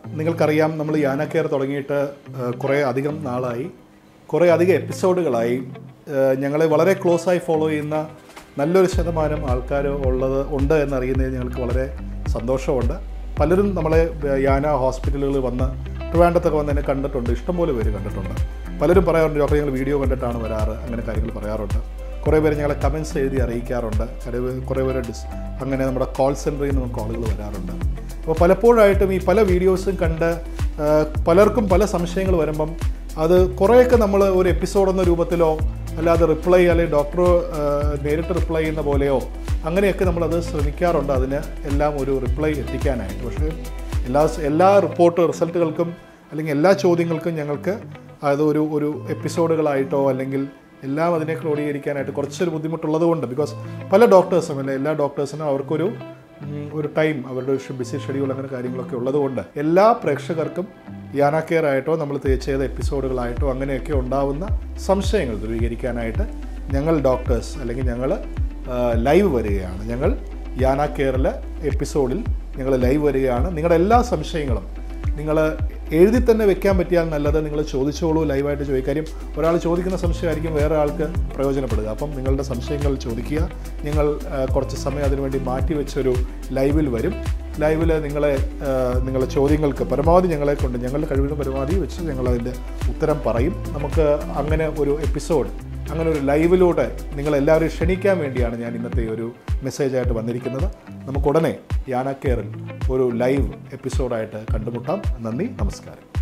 നിങ്ങൾക്കറിയാം നമ്മൾ യാന കെയർ തുടങ്ങിയിട്ട് ആ, കുറേ അധികം നാളായി കുറേ അധികം എപ്പിസോഡുകളായി ആ, ഞങ്ങളെ വളരെ ക്ലോസ് ആയി ഫോളോ ചെയ്യുന്ന നല്ലൊരു ശതമാനം ആൾക്കാർ ഉള്ളത് ഉണ്ട് എന്നറിയുന്നതിൽ ഞങ്ങൾക്ക് വളരെ സന്തോഷമുണ്ട് പലരും നമ്മളെ ആ, യാന ഹോസ്പിറ്റലുകളിൽ വന്ന് ട്രിവാൻഡത്തൊക്കെ വന്ന് എന്നെ കണ്ടിട്ടുണ്ട് ഇഷ്ടംപോലെ പേര് കണ്ടിട്ടുണ്ട് പലരും പറയാറുണ്ട് ഡോക്ടർ ഞങ്ങൾ വീഡിയോ കണ്ടിട്ടാണ് വരാറ് അങ്ങനെ കാര്യങ്ങൾ പറയാറുണ്ട് കുറേ പേര് ഞങ്ങളെ കമൻസ് എഴുതി അറിയിക്കാറുണ്ട് കുറേ പേര് കുറേ പേര് ഡിസ് അങ്ങനെ നമ്മുടെ കോൾ സെൻറ്ററിൽ നിന്ന് കോളുകൾ വരാറുണ്ട് അപ്പോൾ പലപ്പോഴായിട്ടും ഈ പല വീഡിയോസും കണ്ട് ആ, പലർക്കും പല സംശയങ്ങൾ വരുമ്പം അത് കുറേയൊക്കെ നമ്മൾ ഒരു എപ്പിസോഡ് എന്ന രൂപത്തിലോ അല്ലാതെ റിപ്ലൈ അല്ലെങ്കിൽ ഡോക്ടർ നേരിട്ട് റിപ്ലൈ ചെയ്യുന്ന പോലെയോ അങ്ങനെയൊക്കെ നമ്മളത് ശ്രമിക്കാറുണ്ട് അതിന് എല്ലാം ഒരു റിപ്ലൈ എത്തിക്കാനായിട്ട് പക്ഷേ എല്ലാ എല്ലാ റിപ്പോർട്ട് റിസൾട്ടുകൾക്കും അല്ലെങ്കിൽ എല്ലാ ചോദ്യങ്ങൾക്കും ഞങ്ങൾക്ക് അത് ഒരു ഒരു എപ്പിസോഡുകളായിട്ടോ അല്ലെങ്കിൽ എല്ലാം അതിനെ ക്രോഡീകരിക്കാനായിട്ട് കുറച്ചൊരു ബുദ്ധിമുട്ടുള്ളത് കൊണ്ട് ബിക്കോസ് പല ഡോക്ടേഴ്സും അല്ലെ എല്ലാ ഡോക്ടേഴ്സിനും അവർക്കൊരു ഉം, ഒരു ടൈം അവരുടെ ഒരു ബിസി ഷെഡ്യൂൾ അങ്ങനെ കാര്യങ്ങളൊക്കെ ഉള്ളതുകൊണ്ട് എല്ലാ പ്രേക്ഷകർക്കും യാന കെയർ ആയിട്ടോ നമ്മൾ ചെയ്ത എപ്പിസോഡുകളായിട്ടോ അങ്ങനെയൊക്കെ ഉണ്ടാവുന്ന സംശയങ്ങൾ ദൂരീകരിക്കാനായിട്ട് ഞങ്ങൾ ഡോക്ടേഴ്സ് അല്ലെങ്കിൽ ഞങ്ങൾ ലൈവ് വരികയാണ് ഞങ്ങൾ യാന കെയറിലെ എപ്പിസോഡിൽ ഞങ്ങൾ ലൈവ് വരികയാണ് നിങ്ങളുടെ എല്ലാ സംശയങ്ങളും നിങ്ങൾ എഴുതി തന്നെ വെക്കാൻ പറ്റിയാൽ നല്ലത് നിങ്ങൾ ചോദിച്ചോളൂ ലൈവായിട്ട് ചോദിക്കുക കാര്യം ഒരാൾ ചോദിക്കുന്ന സംശയമായിരിക്കും വേറെ ആൾക്ക് പ്രയോജനപ്പെടുക അപ്പം നിങ്ങളുടെ സംശയങ്ങൾ ചോദിക്കുക ഞങ്ങൾ ആ, കുറച്ച് സമയം അതിനുവേണ്ടി മാറ്റി വെച്ചൊരു ലൈവിൽ വരും ലൈവിൽ നിങ്ങളെ ആ, നിങ്ങളുടെ ചോദ്യങ്ങൾക്ക് പരമാവധി ഞങ്ങളെ കൊണ്ട് ഞങ്ങളുടെ കഴിവിന് പരമാവധി വെച്ച് ഞങ്ങൾ അതിൻ്റെ ഉത്തരം പറയും നമുക്ക് അങ്ങനെ ഒരു എപ്പിസോഡ് അങ്ങനെ ഒരു ലൈവിലൂടെ നിങ്ങളെല്ലാവരെയും ക്ഷണിക്കാൻ വേണ്ടിയാണ് ഞാൻ ഇന്നത്തെ ഈ ഒരു മെസ്സേജായിട്ട് വന്നിരിക്കുന്നത് നമുക്ക് ഉടനെ യാന കെയറിൽ ഒരു ലൈവ് എപ്പിസോഡായിട്ട് കണ്ടുമുട്ടാം നന്ദി നമസ്കാരം